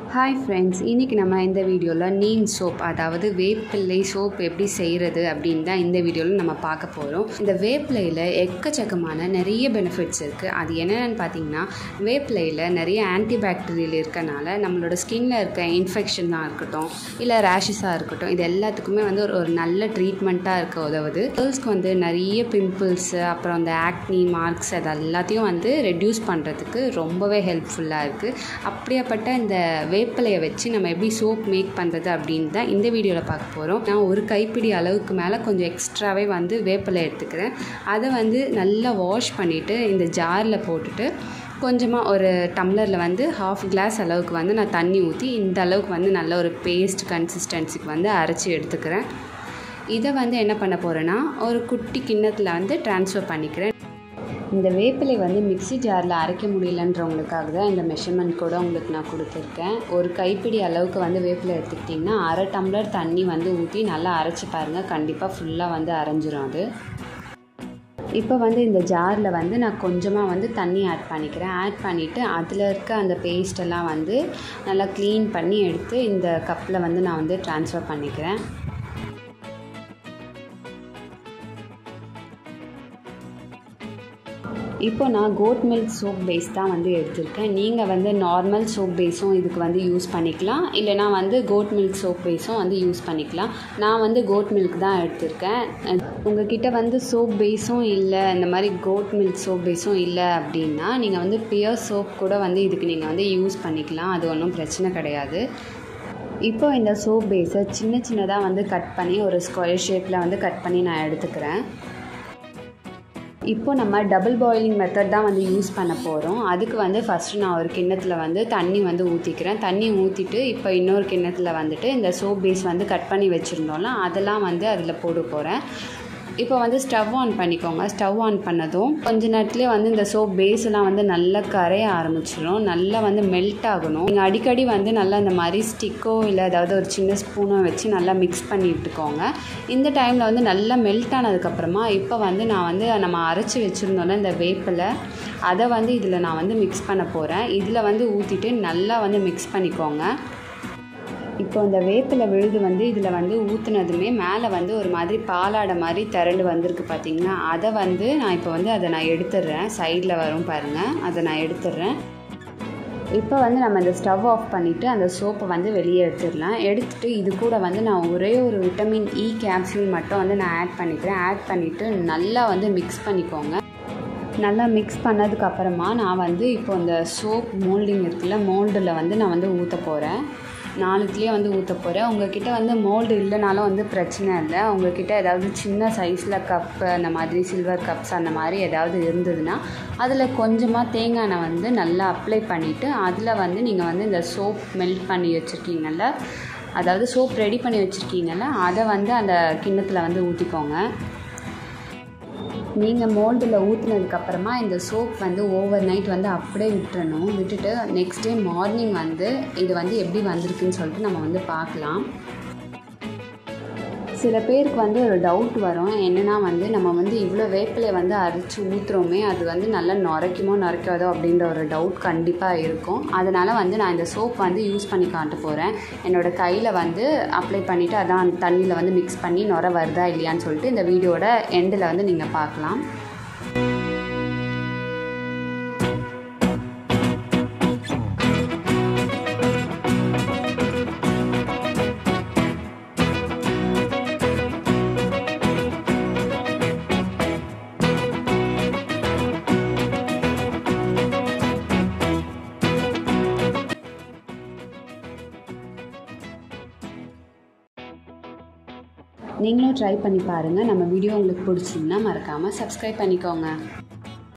hi friends இன்றைக்கி நம்ம இந்த வீடியோவில் நீம் சோப் அதாவது வேப்பிள்ளை சோப் எப்படி செய்கிறது அப்படின்னு தான் இந்த வீடியோவில் நம்ம பார்க்க போகிறோம் இந்த வேப்பிலையில் எக்கச்சக்கமான நிறைய பெனிஃபிட்ஸ் இருக்குது அது என்னென்னு பார்த்தீங்கன்னா வேப்பிலையில் நிறைய ஆன்டிபாக்டீரியல் இருக்கனால நம்மளோட ஸ்கின்னில் இருக்க இன்ஃபெக்ஷனாக இருக்கட்டும் இல்லை ரேஷஸாக இருக்கட்டும் இது எல்லாத்துக்குமே வந்து ஒரு ஒரு நல்ல ட்ரீட்மெண்ட்டாக இருக்க உதவுது கேர்ள்ஸ்க்கு வந்து நிறைய பிம்பிள்ஸு அப்புறம் அந்த ஆக்னி மார்க்ஸ் அது எல்லாத்தையும் வந்து ரெடியூஸ் பண்ணுறதுக்கு ரொம்பவே ஹெல்ப்ஃபுல்லாக இருக்குது அப்படியாப்பட்ட இந்த வேப்பிலையை வச்சு நம்ம எப்படி சோப் மேக் பண்ணுறது அப்படின்னு தான் இந்த வீடியோவில் பார்க்க போகிறோம் நான் ஒரு கைப்பிடி அளவுக்கு மேலே கொஞ்சம் எக்ஸ்ட்ராவே வந்து வேப்பிலை எடுத்துக்கிறேன் அதை வந்து நல்லா வாஷ் பண்ணிவிட்டு இந்த ஜாரில் போட்டுட்டு கொஞ்சமாக ஒரு டம்ளரில் வந்து ஹாஃப் கிளாஸ் அளவுக்கு வந்து நான் தண்ணி ஊற்றி இந்த அளவுக்கு வந்து நல்ல ஒரு பேஸ்ட் கன்சிஸ்டன்சிக்கு வந்து அரைச்சி எடுத்துக்கிறேன் இதை வந்து என்ன பண்ண போகிறேன்னா ஒரு குட்டி கிண்ணத்தில் வந்து ட்ரான்ஸ்ஃபர் பண்ணிக்கிறேன் இந்த வேப்பிலை வந்து மிக்ஸி ஜாரில் அரைக்க முடியலன்றவங்களுக்காக தான் இந்த மெஷர்மெண்ட் கூட உங்களுக்கு நான் கொடுத்துருக்கேன் ஒரு கைப்பிடி அளவுக்கு வந்து வேப்பிலை எடுத்துக்கிட்டிங்கன்னா அரை டம்ளர் தண்ணி வந்து ஊற்றி நல்லா அரைச்சி பாருங்கள் கண்டிப்பாக ஃபுல்லாக வந்து அரைஞ்சிரும் அது இப்போ வந்து இந்த ஜாரில் வந்து நான் கொஞ்சமாக வந்து தண்ணி ஆட் பண்ணிக்கிறேன் ஆட் பண்ணிவிட்டு அதில் இருக்க அந்த பேஸ்டெல்லாம் வந்து நல்லா க்ளீன் பண்ணி எடுத்து இந்த கப்பில் வந்து நான் வந்து ட்ரான்ஸ்ஃபர் பண்ணிக்கிறேன் இப்போ நான் கோட் மில்க் சோப் பேஸ் தான் வந்து எடுத்திருக்கேன் நீங்கள் வந்து நார்மல் சோப் பேஸும் இதுக்கு வந்து யூஸ் பண்ணிக்கலாம் இல்லைனா வந்து கோட் மில்க் சோப் பேஸும் வந்து யூஸ் பண்ணிக்கலாம் நான் வந்து கோட் மில்க் தான் எடுத்திருக்கேன் உங்ககிட்ட வந்து சோப் பேஸும் இல்லை இந்த மாதிரி கோட் மில்க் சோப் பேஸும் இல்லை அப்படின்னா நீங்கள் வந்து பியர் சோப் கூட வந்து இதுக்கு நீங்கள் வந்து யூஸ் பண்ணிக்கலாம் அது ஒன்றும் பிரச்சனை கிடையாது இப்போ இந்த சோப் பேஸை சின்ன சின்னதாக வந்து கட் பண்ணி ஒரு ஸ்கொயர் ஷேப்பில் வந்து கட் பண்ணி நான் எடுத்துக்கிறேன் இப்போ நம்ம டபுள் பாயிலிங் மெத்தட் தான் வந்து யூஸ் பண்ண போகிறோம் அதுக்கு வந்து ஃபஸ்ட்டு நான் ஒரு கிண்ணத்தில் வந்து தண்ணி வந்து ஊற்றிக்கிறேன் தண்ணி ஊற்றிட்டு இப்போ இன்னொரு கிண்ணத்தில் வந்துட்டு இந்த சோப் பேஸ் வந்து கட் பண்ணி வச்சுருந்தோம்ல அதெல்லாம் வந்து அதில் போட போகிறேன் இப்போ வந்து ஸ்டவ் ஆன் பண்ணிக்கோங்க ஸ்டவ் ஆன் பண்ணதும் கொஞ்ச நேரத்துலேயே வந்து இந்த சோப் பேஸ் எல்லாம் வந்து நல்லா கரைய ஆரம்பிச்சிடும் நல்லா வந்து மெல்ட் ஆகணும் நீங்கள் அடிக்கடி வந்து நல்லா இந்த மாதிரி ஸ்டிக்கோ இல்லை ஏதாவது ஒரு சின்ன ஸ்பூனோ வச்சு நல்லா மிக்ஸ் பண்ணி விட்டுக்கோங்க இந்த டைமில் வந்து நல்லா மெல்ட் ஆனதுக்கப்புறமா இப்போ வந்து நான் வந்து நம்ம அரைச்சி வச்சுருந்தோன்னா இந்த வேப்பில் அதை வந்து இதில் நான் வந்து மிக்ஸ் பண்ண போகிறேன் இதில் வந்து ஊற்றிட்டு நல்லா வந்து மிக்ஸ் பண்ணிக்கோங்க இப்போ இந்த வேப்பிலை விழுது வந்து இதில் வந்து ஊற்றுனதுமே மேலே வந்து ஒரு மாதிரி பாலாடை மாதிரி திரண்டு வந்திருக்கு பார்த்தீங்கன்னா அதை வந்து நான் இப்போ வந்து அதை நான் எடுத்துடுறேன் சைடில் வரும் பாருங்கள் அதை நான் எடுத்துடுறேன் இப்போ வந்து நம்ம இந்த ஸ்டவ் ஆஃப் பண்ணிவிட்டு அந்த சோப்பை வந்து வெளியே எடுத்துடலாம் எடுத்துகிட்டு இது கூட வந்து நான் ஒரே ஒரு விட்டமின் இ கேப்சூல் மட்டும் வந்து நான் ஆட் பண்ணிக்கிறேன் ஆட் பண்ணிவிட்டு நல்லா வந்து மிக்ஸ் பண்ணிக்கோங்க நல்லா மிக்ஸ் பண்ணதுக்கப்புறமா நான் வந்து இப்போ இந்த சோப் மோல்டிங் இருக்குல்ல மோல்டில் வந்து நான் வந்து ஊற்ற போகிறேன் நாலுத்துலேயே வந்து ஊற்ற போகிறேன் உங்ககிட்ட வந்து மோல்டு இல்லைனாலும் வந்து பிரச்சனை இல்லை உங்ககிட்ட ஏதாவது சின்ன சைஸில் கப்பு அந்த மாதிரி சில்வர் கப்ஸ் அந்த மாதிரி ஏதாவது இருந்ததுன்னா அதில் கொஞ்சமாக தேங்காய் எண்ணெய் வந்து நல்லா அப்ளை பண்ணிவிட்டு அதில் வந்து நீங்கள் வந்து இந்த சோப் மெல்ட் பண்ணி வச்சுருக்கீங்கல்ல அதாவது சோப் ரெடி பண்ணி வச்சுருக்கீங்கல்ல அதை வந்து அந்த கிண்ணத்தில் வந்து ஊற்றிக்கோங்க நீங்கள் மோல்டில் ஊற்றுனதுக்கப்புறமா இந்த சோப் வந்து ஓவர் நைட் வந்து அப்படியே விட்டுறணும் விட்டுட்டு நெக்ஸ்ட் டே மார்னிங் வந்து இது வந்து எப்படி வந்திருக்குன்னு சொல்லிட்டு நம்ம வந்து பார்க்கலாம் சில பேருக்கு வந்து ஒரு டவுட் வரும் என்னென்னா வந்து நம்ம வந்து இவ்வளோ வேப்பிலை வந்து அரைச்சி ஊற்றுறோமே அது வந்து நல்லா நுரைக்குமோ நுரைக்காதோ அப்படின்ற ஒரு டவுட் கண்டிப்பாக இருக்கும் அதனால் வந்து நான் இந்த சோப் வந்து யூஸ் பண்ணி காட்ட போகிறேன் என்னோடய கையில் வந்து அப்ளை பண்ணிவிட்டு அதான் தண்ணியில் வந்து மிக்ஸ் பண்ணி நுர வருதா இல்லையான்னு சொல்லிட்டு இந்த வீடியோட எண்டில் வந்து நீங்கள் பார்க்கலாம் நீங்களும் ட்ரை பண்ணி பாருங்கள் நம்ம வீடியோ உங்களுக்கு பிடிச்சிருந்தா மறக்காமல் சப்ஸ்கிரைப் பண்ணிக்கோங்க